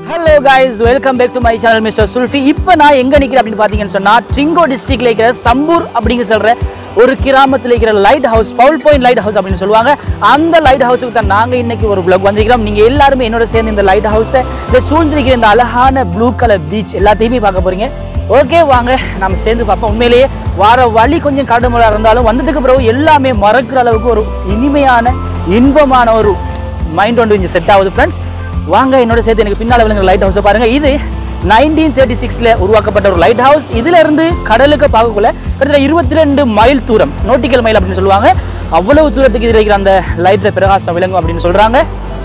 Hello guys welcome back to my channel mister Zulfi இப்போ நான் எங்கே நிற்கிறேன் அப்படின்னு பார்த்தீங்கன்னு சொன்னால் ட்ரிங்கோ டிஸ்ட்ரிக்ட்ல இருக்கிற சம்பூர் அப்படிங்க சொல்கிற ஒரு கிராமத்தில் இருக்கிற lighthouse foul point lighthouse அப்படின்னு சொல்லுவாங்க அந்த லைட் ஹவுஸுக்கு தான் நாங்கள் இன்னைக்கு ஒரு vlog வந்திருக்கிறோம் நீங்கள் எல்லாருமே என்னோட சேர்ந்து இந்த லைட் ஹவுஸை இந்த சூழ்ந்திருக்கிற இந்த அழகான ப்ளூ கலர் பீச் எல்லாத்தையுமே பார்க்க போறீங்க ஓகே வாங்க நம்ம சேர்ந்து பார்ப்போம் உண்மையிலேயே வார வழி கொஞ்சம் கடுமையாக இருந்தாலும் வந்ததுக்கு பிறகு எல்லாமே மறக்கிற அளவுக்கு ஒரு இனிமையான இன்பமான ஒரு மைண்ட் ஒன்று இங்கே செட் ஆகுது ஃப்ரெண்ட்ஸ் வாங்க என்னோட சேர்த்து எனக்கு பின்னால் விளங்குற லைட் ஹவுஸை பாருங்க இது நைன்டீன் தேர்ட்டி சிக்ஸில் உருவாக்கப்பட்ட ஒரு லைட் ஹவுஸ் இதுல இருந்து கடலுக்கு பார்க்கக்குள்ள கிட்டத்தட்ட இருபத்தி ரெண்டு மைல் தூரம் நோட்டிக்கல் மைல் அப்படின்னு சொல்லுவாங்க அவ்வளவு தூரத்துக்கு இதில் இருக்கிற அந்த லைட்ல பிரகாசம் விளங்கும் அப்படின்னு சொல்றாங்க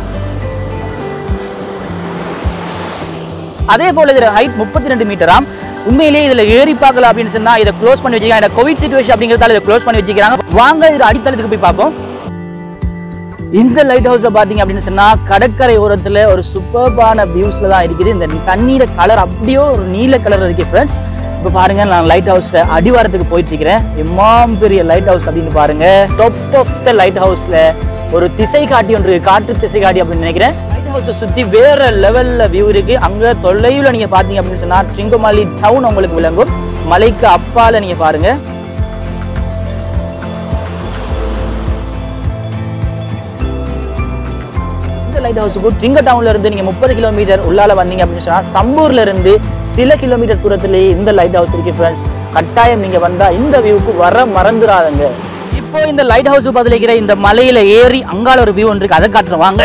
அதே போல இதுல ஹைட் முப்பத்தி ரெண்டு மீட்டராம் உண்மையிலேயே இதுல ஏறி பார்க்கலாம் அப்படின்னு சொன்னா இதை க்ளோஸ் பண்ணி வச்சிருக்காங்க கோவிட் சுச்சுவேஷன் அப்படிங்கிறதால இதை க்ளோஸ் பண்ணி வச்சிருக்காங்க வாங்க இது அடித்தளத்துக்கு போய் பார்ப்போம் இந்த லைட் ஹவுஸை பார்த்தீங்க அப்படின்னு சொன்னா கடற்கரை ஓரத்துல ஒரு சூப்பர்பான வியூஸ்ல தான் இருக்குது இந்த தண்ணீர கலர் அப்படியே ஒரு நீல கலர் இருக்கு ஃப்ரெண்ட்ஸ் இப்போ பாருங்க நான் லைட் ஹவுஸ்ல அடிவாரத்துக்கு போயிட்டு இருக்கிறேன் எம்மாம் பெரிய லைட் ஹவுஸ் அப்படின்னு பாருங்க டாப் ஆஃப் த லைட் ஹவுஸ்ல ஒரு திசை காட்டி ஒன்று இருக்கு, காற்று திசை காட்டி அப்படின்னு நினைக்கிறேன் லைட் ஹவுஸை சுத்தி வேற லெவல்ல வியூ இருக்கு அங்க தொலைவில் நீங்க பாத்தீங்க அப்படின்னு சொன்னா ட்ரிங்கோமாலி டவுன் உங்களுக்கு விளங்கும் மலைக்கு அப்பால நீங்க பாருங்க இந்த லைட் ஹவுஸுக்கு ட்ரிங்க டவுன்ல இருந்து நீங்க முப்பது கிலோமீட்டர் உள்ளால வந்தீங்க அப்படின்னு சொன்னா சம்பூர்ல இருந்து சில கிலோமீட்டர் தூரத்திலேயே இந்த லைட் ஹவுஸ் இருக்கு ஃப்ரெண்ட்ஸ் கட்டாயம் நீங்க வந்தா இந்த வியூக்கு வர மறந்துடாதுங்க இப்போ இந்த லைட் ஹவுஸ் பதிலிக்கிற இந்த மலையில ஏறி அங்கால ஒரு வியூ ஒன்று இருக்கு அதை காட்டுறேன் வாங்க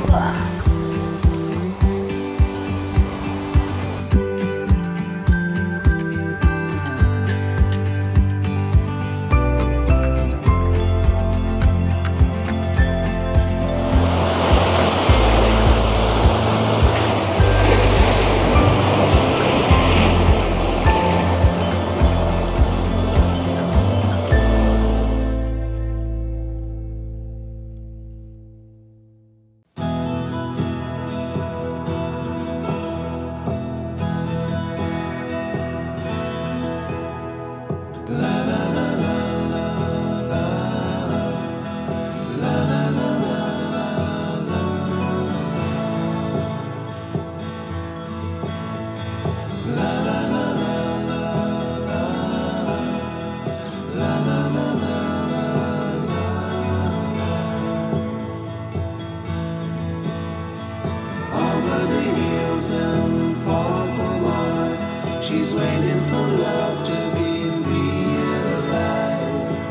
over the hills and far from mine. She's waiting for love to be realized.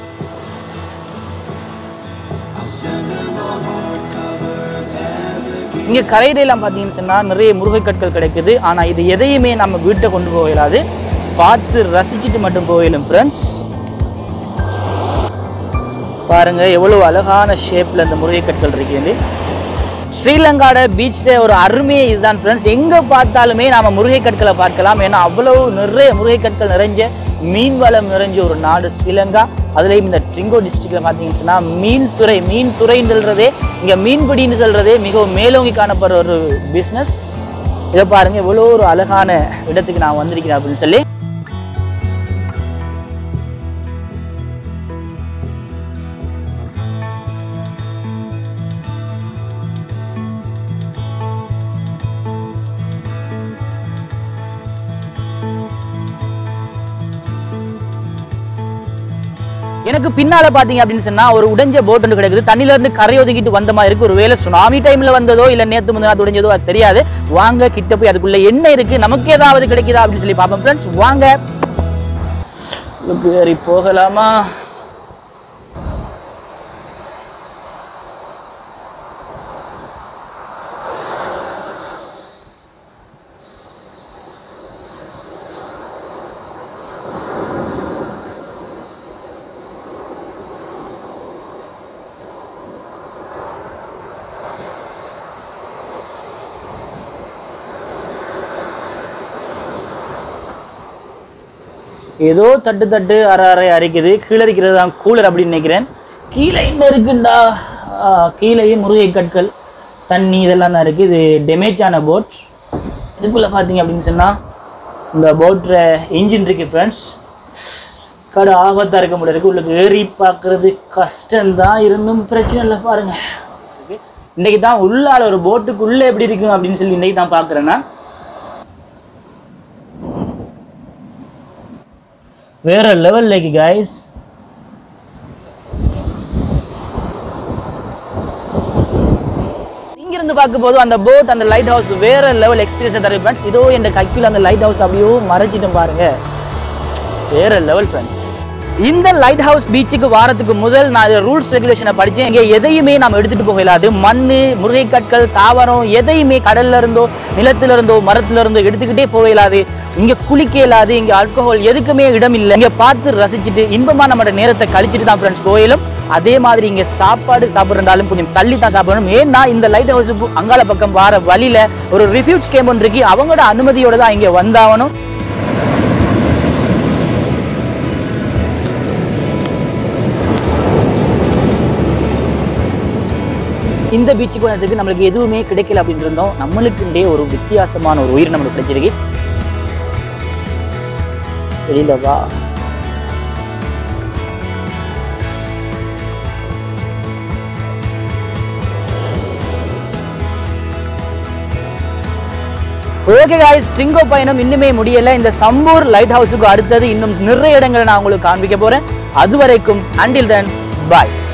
I'll send her my heart covered as a gift. இங்க கரையில எல்லாம் பார்த்தீங்கன்னு சொன்னா நிறைய முருகை கற்கள் கிடைக்குது ஆனா இது எதையுமே நம்ம வீட்டை கொண்டு போக இயலாது பார்த்து ரசிச்சுட்டு மட்டும் போயிடும் ஃப்ரெண்ட்ஸ் பாருங்க எவ்வளவு அழகான ஷேப்ல இந்த முருகை கற்கள் இருக்குது ஸ்ரீலங்காட பீச்சில் ஒரு அருமையே இதுதான் ஃப்ரெண்ட்ஸ் எங்கே பார்த்தாலுமே நாம முருகை கற்களை பார்க்கலாம் ஏன்னா அவ்வளவு நிறைய முருகை கற்கள் நிறைஞ்ச மீன் வளம் நிறைஞ்ச ஒரு நாடு ஸ்ரீலங்கா அதுலேயும் இந்த ட்ரிங்கோ டிஸ்ட்ரிக்ட்ல பார்த்தீங்கன்னு சொன்னா மீன் துறை மீன் துறைன்னு சொல்றதே இங்கே மீன்பிடின்னு சொல்றதே மிகவும் மேலோங்கி காணப்படுற ஒரு பிஸ்னஸ் இதை பாருங்க எவ்வளோ ஒரு அழகான இடத்துக்கு நான் வந்திருக்கிறேன் அப்படின்னு சொல்லி எனக்கு பின்னால பாத்தீங்க அப்படின்னு சொன்னா ஒரு உடைஞ்ச போட் ஒன்று கிடக்குது தண்ணில இருந்து கரை ஒதுக்கிட்டு வந்த மாதிரி இருக்கு ஒருவேளை சுனாமி டைம்ல வந்ததோ இல்ல நேத்து முந்தின நாள் உடைஞ்சதோ அது தெரியாது வாங்க கிட்ட போய் அதுக்குள்ள என்ன இருக்கு நமக்கு ஏதாவது கிடைக்குதா அப்படின்னு சொல்லி பார்ப்போம் ஃப்ரெண்ட்ஸ் வாங்க இதுக்கு ஏறி போகலாமா ஏதோ தட்டு தட்டு அரை அரை அரைக்குது கீழே இருக்கிறது தான் கூலர் அப்படின்னு நினைக்கிறேன் கீழே என்ன இருக்குண்டா ஆ, கீழேயும் முருகை கற்கள் தண்ணி இதெல்லாம் தான் இருக்குது இது டேமேஜ் ஆன போட் இதுக்குள்ளே பார்த்தீங்க அப்படின்னு சொன்னால் இந்த போட்டில் இன்ஜின் இருக்கு ஃப்ரெண்ட்ஸ் கடை ஆபத்தாக இருக்க முடியாது உள்ளுக்கு ஏறி பார்க்குறது கஷ்டம்தான் இருந்தும் பிரச்சனை இல்லை பாருங்க இன்னைக்கு தான் உள்ளால ஒரு போட்டுக்குள்ள எப்படி இருக்கும் அப்படின்னு சொல்லி இன்னைக்கு தான் பார்க்குறேன்னா வேற லெவல் லைக் கைஸ் இங்கிருந்து பார்க்கும்போது அந்த போட் அந்த லைட் ஹவுஸ் வேற லெவல் எக்ஸ்பீரியன்ஸ் தரும் ஃப்ரெண்ட்ஸ் இதோ என் கைக்குள்ள அந்த லைட் ஹவுஸ் அப்படியோ மறைச்சிட்டும் பாருங்க வேற லெவல் ஃப்ரெண்ட்ஸ் இந்த லைட் ஹவுஸ் பீச்சுக்கு வாரத்துக்கு முதல் நான் ரூல்ஸ் ரெகுலேஷனை படித்தேன் இங்கே எதையுமே நாம் எடுத்துட்டு போக இயலாது மண் முருகைக்கற்கள் தாவரம் எதையுமே கடல்ல இருந்தோ நிலத்துல இருந்தோ மரத்துல இருந்தோ எடுத்துக்கிட்டே போக இயலாது இங்க குளிக்க இயலாது இங்க ஆல்கஹால் எதுக்குமே இடம் இல்லை இங்க பார்த்து ரசிச்சுட்டு இன்பமா நம்மளோட நேரத்தை கழிச்சிட்டு தான் ஃப்ரெண்ட்ஸ் போயிலும் அதே மாதிரி இங்க சாப்பாடு சாப்பிட்றாலும் கொஞ்சம் தள்ளி தான் சாப்பிடணும் ஏன்னா இந்த லைட் ஹவுஸ் அங்கால பக்கம் வர வழியில ஒரு ரிஃப்யூஜ் கேம்ப் ஒன்று இருக்கு அவங்களோட அனுமதியோட தான் இங்க வந்தாகணும் இந்த பீச்சுக்கு வந்ததுக்கு நம்மளுக்கு எதுவுமே கிடைக்கல அப்படின்னு இருந்தோம் நம்மளுக்குண்டே ஒரு வித்தியாசமான ஒரு உயிர் நம்மளுக்கு கிடைச்சிருக்கு வெளியில வா ஓகே காய்ஸ் ட்ரிங்கோ பயணம் இன்னுமே முடியல இந்த சம்பூர் லைட் ஹவுஸுக்கு அடுத்தது இன்னும் நிறைய இடங்களை நான் உங்களுக்கு காண்பிக்க போறேன் அது வரைக்கும் அண்டில் தென் பாய்